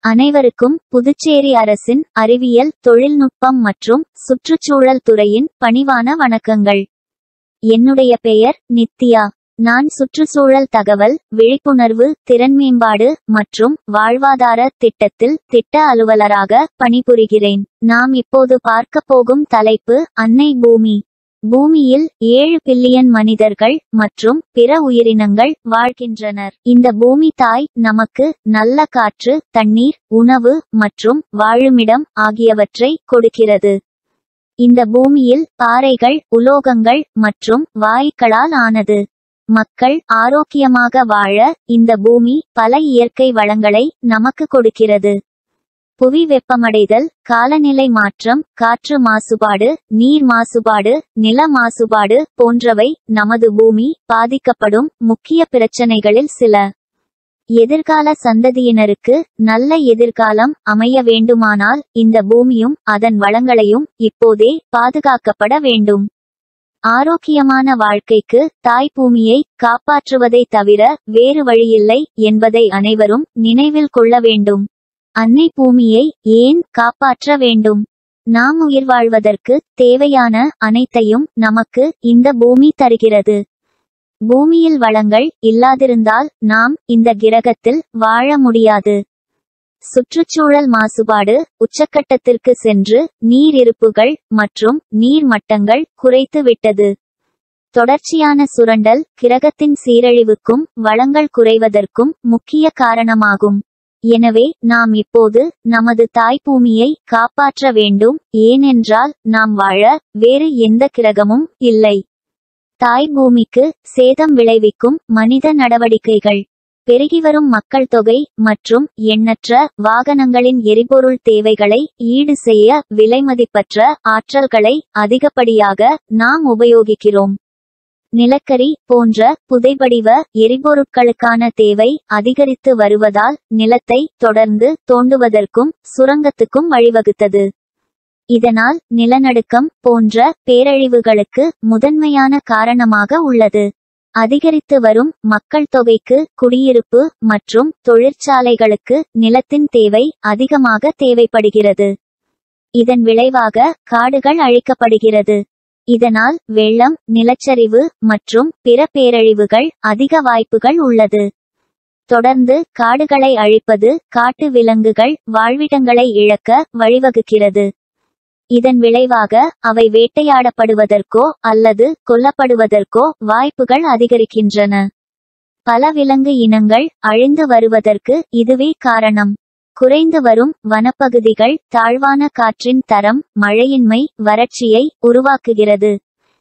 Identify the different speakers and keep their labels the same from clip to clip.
Speaker 1: அனைவருக்கும் புதுச்சேரி அரசின் அறிவியல் தொழில்நுட்பம் மற்றும் சுற்றுச்சூழல் துறையின் பணிவான வணக்கங்கள் என்னுடைய பெயர் நித்யா நான் சுற்றுச்சூழல் தகவல் விழிப்புணர்வு திறன் மேம்பாடு மற்றும் வாழ்வாதார திட்டத்தில் திட்ட அலுவலராக பணிபுரிகிறேன் நாம் இப்போது பார்க்கப் போகும் தலைப்பு அன்னை பூமி பூமியில் ஏழு பில்லியன் மனிதர்கள் மற்றும் பிற உயிரினங்கள் வாழ்கின்றனர் இந்த பூமி தாய் நமக்கு நல்ல காற்று தண்ணீர் உணவு மற்றும் வாழுமிடம் ஆகியவற்றை கொடுக்கிறது இந்த பூமியில் பாறைகள் உலோகங்கள் மற்றும் வாயுக்களால் ஆனது மக்கள் ஆரோக்கியமாக வாழ இந்த பூமி பல இயற்கை வளங்களை நமக்கு கொடுக்கிறது புவி வெப்பமடைதல் காலநிலை மாற்றம் காற்று மாசுபாடு நீர் மாசுபாடு நில மாசுபாடு போன்றவை நமது பூமி பாதிக்கப்படும் முக்கிய பிரச்சனைகளில் சில எதிர்கால சந்ததியினருக்கு நல்ல எதிர்காலம் அமைய வேண்டுமானால் இந்த பூமியும் அதன் வளங்களையும் இப்போதே பாதுகாக்கப்பட வேண்டும் ஆரோக்கியமான வாழ்க்கைக்கு தாய் பூமியை காப்பாற்றுவதை தவிர வேறு வழியில்லை என்பதை அனைவரும் நினைவில் கொள்ள வேண்டும் அன்னை பூமியை ஏன் காப்பாற்ற வேண்டும் நாம் உயிர் வாழ்வதற்கு தேவையான அனைத்தையும் நமக்கு இந்த பூமி தருகிறது பூமியில் வளங்கள் இல்லாதிருந்தால் நாம் இந்த கிரகத்தில் வாழ முடியாது சுற்றுச்சூழல் மாசுபாடு உச்சக்கட்டத்திற்கு சென்று நீர் இருப்புகள் மற்றும் நீர் மட்டங்கள் குறைத்து விட்டது தொடர்ச்சியான சுரண்டல் கிரகத்தின் சீரழிவுக்கும் வளங்கள் குறைவதற்கும் முக்கிய காரணமாகும் எனவே நாம் இப்போது நமது தாய்பூமியை காப்பாற்ற வேண்டும் ஏனென்றால் நாம் வாழ வேறு எந்த கிரகமும் இல்லை தாய் பூமிக்கு சேதம் விளைவிக்கும் மனித நடவடிக்கைகள் பெருகிவரும் மக்கள் தொகை மற்றும் எண்ணற்ற வாகனங்களின் எரிபொருள் தேவைகளை ஈடு செய்ய விலைமதிப்பற்ற ஆற்றல்களை அதிகப்படியாக நாம் உபயோகிக்கிறோம் நிலக்கரி போன்ற புதைபடிவ எரிபொருட்களுக்கான தேவை அதிகரித்து வருவதால் நிலத்தை தொடர்ந்து தோண்டுவதற்கும் சுரங்கத்துக்கும் வழிவகுத்தது இதனால் நிலநடுக்கம் போன்ற பேரழிவுகளுக்கு முதன்மையான காரணமாக உள்ளது அதிகரித்து வரும் மக்கள் தொகைக்கு குடியிருப்பு மற்றும் தொழிற்சாலைகளுக்கு நிலத்தின் தேவை அதிகமாக தேவைப்படுகிறது இதன் விளைவாக காடுகள் அழிக்கப்படுகிறது இதனால் வெள்ளம் நிலச்சரிவு மற்றும் பிற பேரழிவுகள் அதிக வாய்ப்புகள் உள்ளது தொடர்ந்து காடுகளை அழிப்பது காட்டு விலங்குகள் வாழ்விடங்களை இழக்க வழிவகுக்கிறது இதன் விளைவாக அவை வேட்டையாடப்படுவதற்கோ அல்லது கொல்லப்படுவதற்கோ வாய்ப்புகள் அதிகரிக்கின்றன பல விலங்கு இனங்கள் அழிந்து வருவதற்கு இதுவே காரணம் குறைந்து வரும் வனப்பகுதிகள் தாழ்வான காற்றின் தரம் மழையின்மை வறட்சியை உருவாக்குகிறது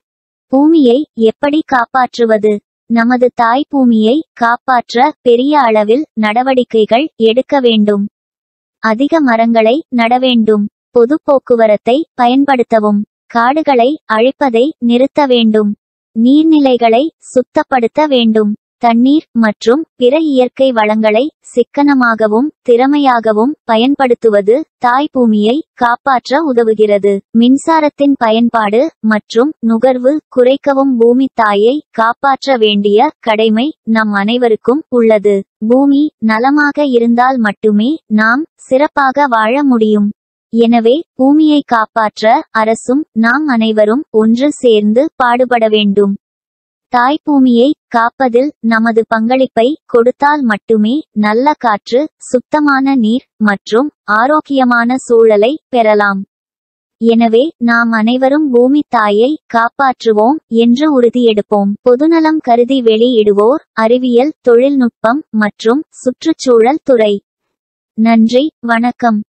Speaker 1: பூமியை எப்படி காப்பாற்றுவது நமது தாய் பூமியை காப்பாற்ற பெரிய அளவில் நடவடிக்கைகள் எடுக்க வேண்டும் அதிக மரங்களை நட வேண்டும் பொது போக்குவரத்தை பயன்படுத்தவும் காடுகளை அழிப்பதை நிறுத்த வேண்டும் நீர்நிலைகளை சுத்தப்படுத்த வேண்டும் தண்ணீர் மற்றும் பிற இயற்கை வளங்களை சிக்கனமாகவும் திறமையாகவும் பயன்படுத்துவது தாய் பூமியை காப்பாற்ற உதவுகிறது மின்சாரத்தின் பயன்பாடு மற்றும் நுகர்வு குறைக்கவும் பூமி தாயை காப்பாற்ற வேண்டிய கடமை நம் அனைவருக்கும் உள்ளது பூமி நலமாக இருந்தால் மட்டுமே நாம் சிறப்பாக வாழ முடியும் எனவே பூமியை காப்பாற்ற அரசும் நாம் அனைவரும் ஒன்று சேர்ந்து பாடுபட வேண்டும் தாய் பூமியை காப்பதில் நமது பங்களிப்பை கொடுத்தால் மட்டுமே நல்ல காற்று சுத்தமான நீர் மற்றும் ஆரோக்கியமான சூழலை பெறலாம் எனவே நாம் அனைவரும் பூமி தாயை காப்பாற்றுவோம் என்று உறுதியெடுப்போம் பொதுநலம் கருதி வெளியிடுவோர் அறிவியல் தொழில்நுட்பம் மற்றும் சுற்றுச்சூழல் துறை நன்றி வணக்கம்